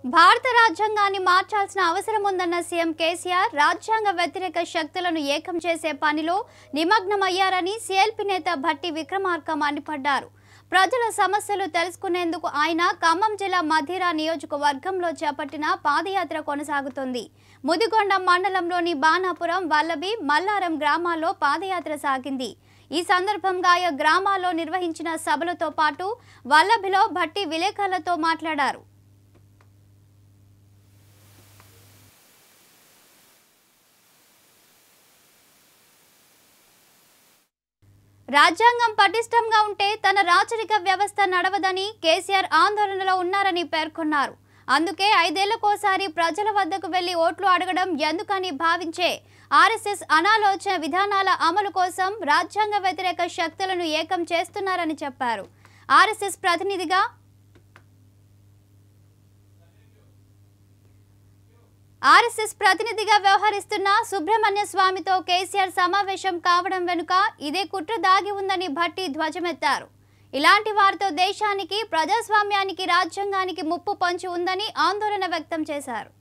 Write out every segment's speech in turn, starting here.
భారత రాజ్యాంగాన్ని మార్చాల్సిన అవసరం ఉందన్న సీఎం కేసీఆర్ రాజ్యాంగ వ్యతిరేక శక్తులను ఏకం చేసే పనిలో నిమగ్నమయ్యారని సీఎల్పీ నేత భట్టి విక్రమార్క మండిపడ్డారు ప్రజల సమస్యలు తెలుసుకునేందుకు ఆయన ఖమ్మం జిల్లా మధిర నియోజకవర్గంలో చేపట్టిన పాదయాత్ర కొనసాగుతోంది ముదిగొండ మండలంలోని బాణాపురం వల్లభి మల్లారం గ్రామాల్లో పాదయాత్ర సాగింది ఈ సందర్భంగా ఆయా గ్రామాల్లో నిర్వహించిన సభలతో పాటు వల్లభిలో భట్టి విలేకరులతో మాట్లాడారు రాజ్యాంగం పటిష్టంగా ఉంటే తన రాచరిక వ్యవస్థ నడవదని కేసీఆర్ ఆందోళనలో ఉన్నారని పేర్కొన్నారు అందుకే ఐదేళ్లకోసారి ప్రజల వద్దకు వెళ్లి ఓట్లు అడగడం ఎందుకని భావించే ఆర్ఎస్ఎస్ అనాలోచన విధానాల అమలు కోసం రాజ్యాంగ వ్యతిరేక శక్తులను ఏకం చేస్తున్నారని చెప్పారు ఆర్ఎస్ఎస్ ప్రతినిధిగా ఆర్ఎస్ఎస్ ప్రతినిధిగా వ్యవహరిస్తున్న సుబ్రహ్మణ్య స్వామితో కేసీఆర్ సమావేశం కావడం వెనుక ఇదే కుట్ర దాగి ఉందని భట్టి ధ్వజమెత్తారు ఇలాంటి వారితో దేశానికి ప్రజాస్వామ్యానికి రాజ్యాంగానికి ముప్పు పొంచి ఉందని ఆందోళన వ్యక్తం చేశారు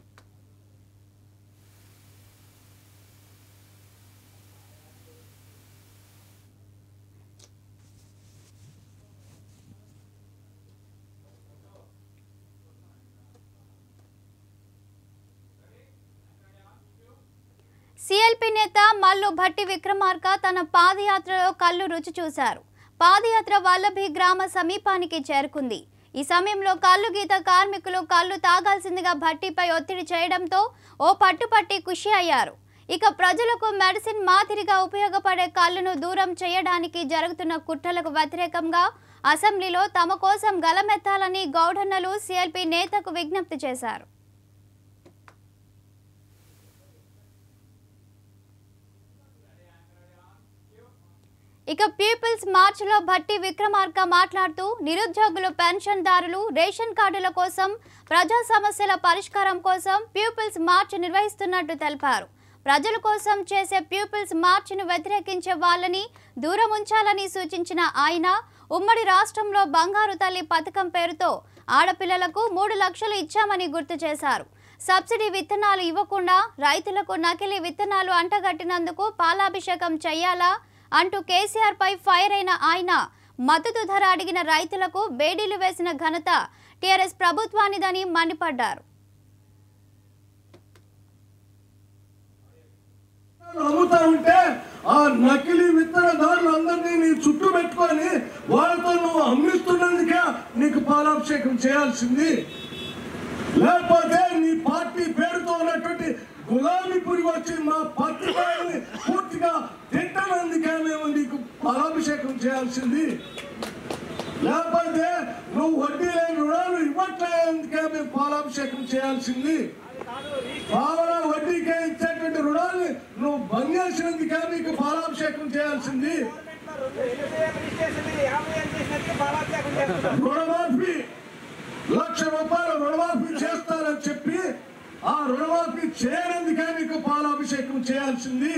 సిఎల్పి నేత మల్లు భట్టి విక్రమార్క తన పాదయాత్రలో కళ్ళు రుచి చూశారు పాదయాత్ర వల్లభి గ్రామ సమీపానికి చేరుకుంది ఈ సమయంలో కళ్ళు గీత కార్మికులు కళ్ళు తాగాల్సిందిగా భట్టిపై ఒత్తిడి చేయడంతో ఓ పట్టుపట్టి ఖుషి అయ్యారు ఇక ప్రజలకు మెడిసిన్ మాదిరిగా ఉపయోగపడే కళ్ళును దూరం చేయడానికి జరుగుతున్న కుట్రలకు వ్యతిరేకంగా అసెంబ్లీలో తమ కోసం గలమెత్తాలని గౌడన్నలు సిఎల్పి నేతకు విజ్ఞప్తి చేశారు ఇక పీపుల్స్ మార్చ్ లో భట్టి విక్రమార్క మాట్లాడుతూ నిరుద్యోగులు పెన్షన్దారులు రేషన్ కార్డుల కోసం ప్రజా సమస్యల పరిష్కారం కోసం పీపుల్స్ మార్చ్ నిర్వహిస్తున్నట్టు తెలిపారు ప్రజల కోసం చేసే పీపుల్స్ మార్చ్ను వ్యతిరేకించే వాళ్ళని దూరం ఉంచాలని సూచించిన ఆయన ఉమ్మడి రాష్ట్రంలో బంగారు తల్లి పథకం పేరుతో ఆడపిల్లలకు మూడు లక్షలు ఇచ్చామని గుర్తు చేశారు సబ్సిడీ విత్తనాలు ఇవ్వకుండా రైతులకు నకిలీ విత్తనాలు అంటగట్టినందుకు పాలాభిషేకం చెయ్యాలా అంటూ కేసీఆర్ పై ఫైర్ అయిన ఆయన మద్దతు ధర అడిగిన రైతులకు బేడీలు వేసిన ఘనత టీఆర్ఎస్ ప్రభుత్వానిదని మండిపడ్డారు అమ్ముతా ఉంటే ఆ నకిలీ విత్తనదారులు అందరినీ నీ చుట్టూ పెట్టుకొని వాళ్ళతో నువ్వు అమ్మిస్తున్నందుకే నీకు పాలాభిషేకం చేయాల్సింది లేకపోతే నీ పార్టీ పేరుతో ఉన్నటువంటి గులాబీ పురుగు వచ్చి మా పత్రికల్ని పూర్తిగా తిట్టనందుకే మేము నీకు పాలాభిషేకం చేయాల్సింది లేకపోతే నువ్వు వడ్డీ లేని రుణాలు ఇవ్వట్లేదుకే మేము పాలాభిషేకం చేయాల్సింది పావలా వడ్డీకే ఇచ్చేటువంటి రుణాన్ని నువ్వు బంద్ చేసినందుకే నీకు పాలాభిషేకం చేయాల్సింది రుణమాఫీ లక్ష రూపాయలు రుణమాఫీ చేస్తారని చెప్పి ఆ రుణమాఫీ చేయనందుకే నీకు పాలాభిషేకం చేయాల్సింది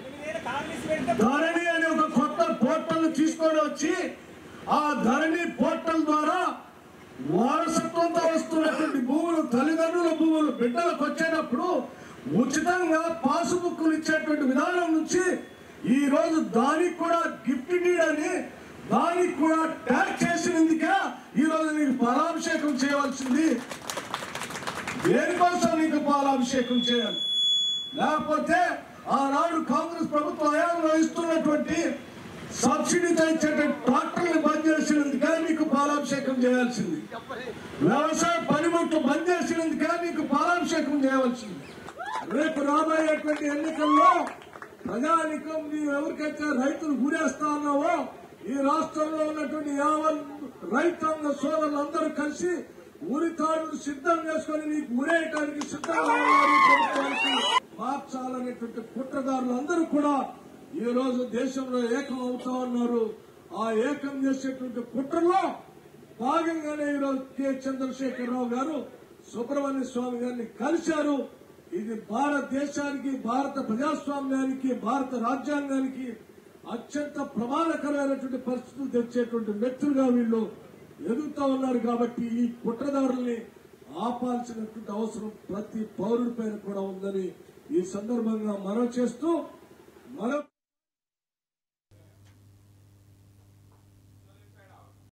ధరణి అనే ఒక కొత్త పోర్టల్ తీసుకొని వచ్చి ఆ ధరణి పోర్టల్ ద్వారా వారసత్వంతో వస్తున్నటువంటి భూములు తల్లిదండ్రుల భూములు బిడ్డలకు వచ్చేటప్పుడు ఉచితంగా పాసుబుక్లు ఇచ్చేటువంటి విధానం నుంచి ఈ రోజు దానికి కూడా గిఫ్ట్ డీడ్ అని దానికి కూడా ట్యాక్స్ చేసినందుకే ఈ రోజు నీకు పాలాభిషేకం చేయవలసింది దేనికోసం నీకు పాలాభిషేకం చేయాలి లేకపోతే ఆనాడు కాంగ్రెస్ ప్రభుత్వం హయాంలో ఇస్తున్నటువంటి సబ్సిడీతో ఇచ్చేటువంటి ట్రాక్టర్లు బంద్ చేసినందుకే నీకు పాలాభిషేకం చేయాల్సింది వ్యవసాయ పనిముట్లు బంద్ చేసినందుకే నీకు పాలాభిషేకం చేయవలసింది రేపు రాబోయేటువంటి ఎన్నికల్లో ప్రజానికం నీవు ఎవరికైతే రైతులు గురేస్తా ఉన్నావో ఈ రాష్ట్రంలో ఉన్నటువంటి యావన్ రైతాంగ సోదరులందరూ కలిసి ఉరితాడులు సిద్ధం చేసుకొని నీకు ఉరేయటానికి సిద్ధంగా ఉన్నారు ఈ ప్రభుత్వానికి. మార్చాలనేటువంటి కుట్రదారులు అందరూ కూడా ఈ రోజు దేశంలో ఏకం అవుతా ఉన్నారు ఆ ఏకం చేసేటువంటి కుట్రలో భాగంగానే ఈరోజు కె చంద్రశేఖరరావు గారు సుబ్రహ్మణ్య స్వామి గారిని కలిశారు ఇది భారతదేశానికి భారత ప్రజాస్వామ్యానికి భారత రాజ్యాంగానికి అత్యంత ప్రమాదకరమైనటువంటి పరిస్థితులు తెచ్చేటువంటి వ్యక్తులుగా వీళ్ళు ఎదుగుతా ఉన్నారు కాబట్టి ఈ కుట్రదారుల్ని ఆపాల్సినటువంటి అవసరం ప్రతి పౌరుడి పైన కూడా ఉందని ఈ సందర్భంగా మనం చేస్తూ మనం